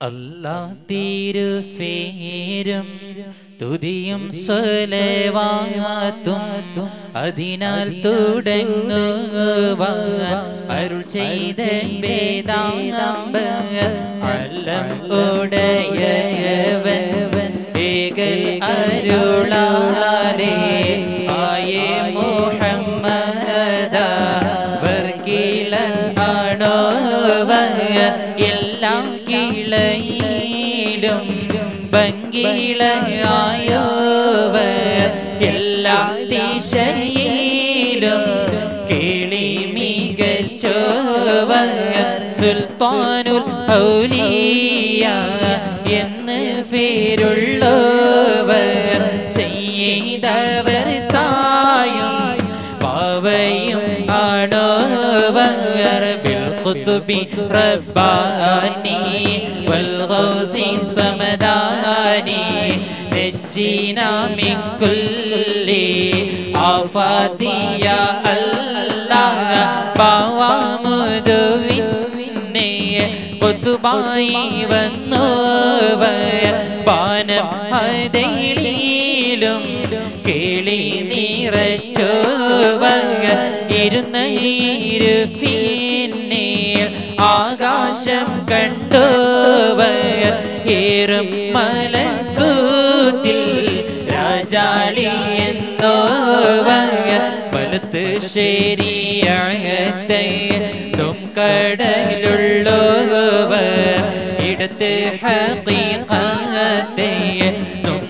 അല്ലാ തിരുഫേരും തുതിയും സ്വലവാത്തും അതിനാൽ തുടങ്ങുക അരുൾ ചെയ്ത വേദാമ്പ അല്ലം ഉടയവൻ ഏകൽ അരുളാരേ ആയേ മുഹമ്മദ വർക്കിള ആണോവയ എല്ലാം കിളയിലും ഭംഗിളയായോവ എല്ലാ ദിശയിലും കിളി മികച്ചോവ സുൽത്താനുൽ ഔലിയ എന്ന് പേരുള്ളവർ ചെയ്തവർ തായും പാവയും ആണോവർ بالقطب رباني والغوث الصمداني نجينا من كل آفات يا الله പാവാമുതുവിന്നെ കൊത്തുബായി വന്നോവർ ബാനം അതയിലും കേളി നിറച്ചോവർ ഇരുന്ന ഇരുപ്പിന്നെ ആകാശം കണ്ടോവർ ഏറും മലക്കൂത്തിൽ രാജാളി എന്നോവർ വലത്ത് ശരിയായത്തെ തും കടലുള്ളോവർ ഇടത്ത് ഹീഖത്തെ തും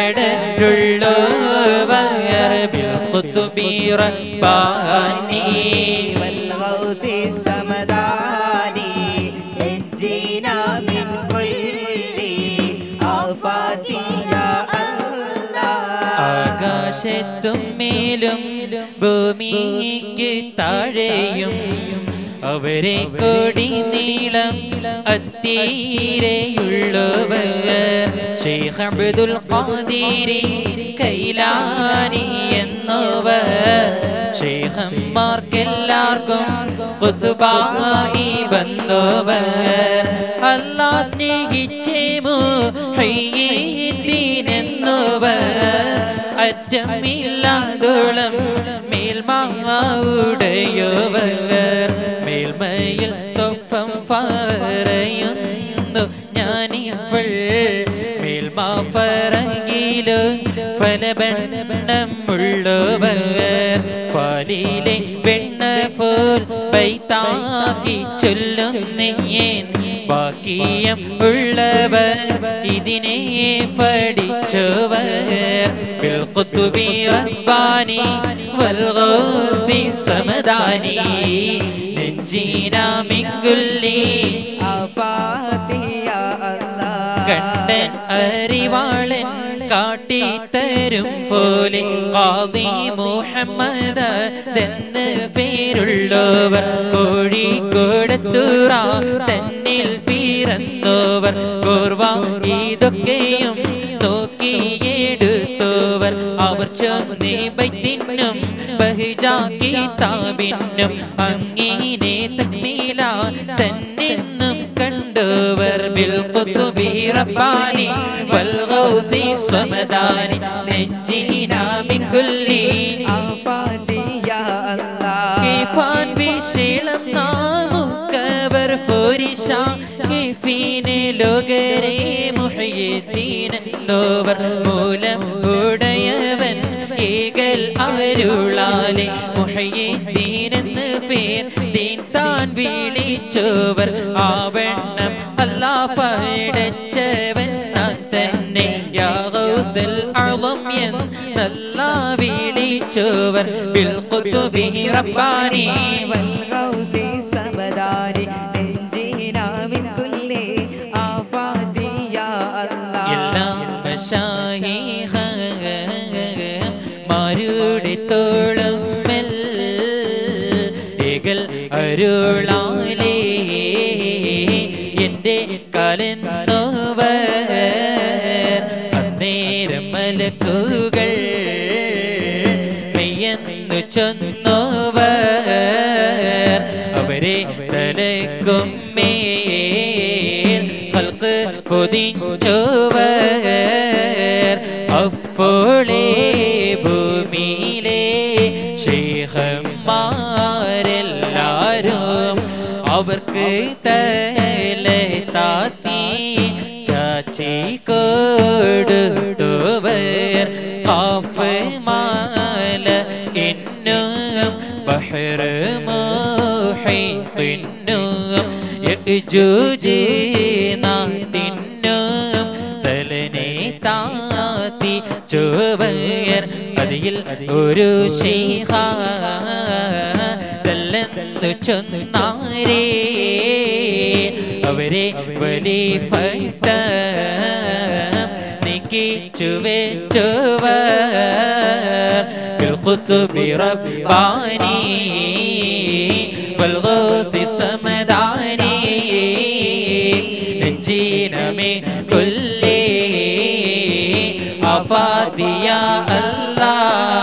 കടലുള്ളോവർ بالقطب رباني والغوث السمداني نجينا من كل آفات يا الله ആകാശത്തും മേലും ഭൂമിക്ക് താഴെയും അവരെ കൊടി നീളം അത്തീരെയുള്ളവർ ഷെയ്ഖ് അബ്ദുൽ ഖാദിരി കൈലാനി എന്നവർ ഷെയ്ഖന്മാർക്കെല്ലാവർക്കും കുത്തുബായി വന്നവർ അല്ലാ സ്നേഹിച്ചേ മുഹയ്യീനെന്നവർ അറ്റമില്ലാതോളം മേൽമാവുടയോവർ മേൽമയിൽ തൊപ്പം പറയുന്നു ഞാനിവൾ മേൽമാ പറകിലോ ഫലബണ്ണം ഉള്ളവർ ഫലിലെ വെണ്ണ പോൽ പൈത്താക്കി ചൊല്ലുന്നേൻ ബാക്കിയം ഉള്ളവർ ഇതിനെ പഠിച്ചവർ بالقطب رباني والغوث السمداني نجينا من كل آفات يا الله കണ്ടൻ അറിവാളൻ കാട്ടിത്തരും പോലെ കാവി മുഹമ്മദ് എന്ന് പേരുള്ളവർ കോഴിക്കോടത്തൂറ തന്നിൽ പിറന്നവർ കോർവ ഇതൊക്കെയും നോക്കിയെടുത്തവർ അവർ ചൊന്നേ ബൈത്തിനും ബഹിജാക്കി താപിനും അങ്ങിനെ തമ്മില തന്നെന്നും കണ്ടവർ بالقطب رباني والغوث الصمداني نجينا من كل آفات يا الله കിഫാൻ വിശീളം നാമുക്കവർ ഫോരിഷ കിഫീനെ ലോകരെ മുഹയ്യീൻ നോവർ മൂലം ഉടയവൻ ഏകൽ അരുളാലെ മുഹയ്യീൻ എന്ന് പേർ ദീൻ താൻ വിളിച്ചോവർ ആവണ്ണം അല്ലാ പടച്ചവൻ താൻ തന്നെ യാ ഗൗസൽ അളം എന്നല്ല വിളിച്ചോവർ بالقطب رباني والغوث السمداني نجينا من كل آفات يا الله എല്ലാം മാരുടെ തോളം ഏകൽ അരുളാലേ എൻ്റെ കലന്നോവർ അന്നേരം മലക്കുകൾ മെയ്യെന്നു ചൊന്നോവർ അവരെ തലക്കും മേൽ ഹൽക്ക് ഹൽക്ക് പൊതിച്ചോവർ അപ്പോളേ ഭൂമിയിലെ ശേഖന്മാരെല്ലാരും അവർക്ക് തല താത്തി ചാച്ചി കൊടുത്തുവർ കാപ്പ് മാല ഇന്നും ബഹർ മോഹിത്തിന്നും യജൂജ് നാട്ടിന്നും തലനെ താത്തി ചുവയർ അതിൽ ഒരു ശീഹ തല്ലെന്നു ചൊന്നാരേ അവരെ വലിപ്പട്ട നിക്കിച്ചു വെച്ചുവർ بالقطب رباني والغوث سمداني نجينا من كل آفات يا الله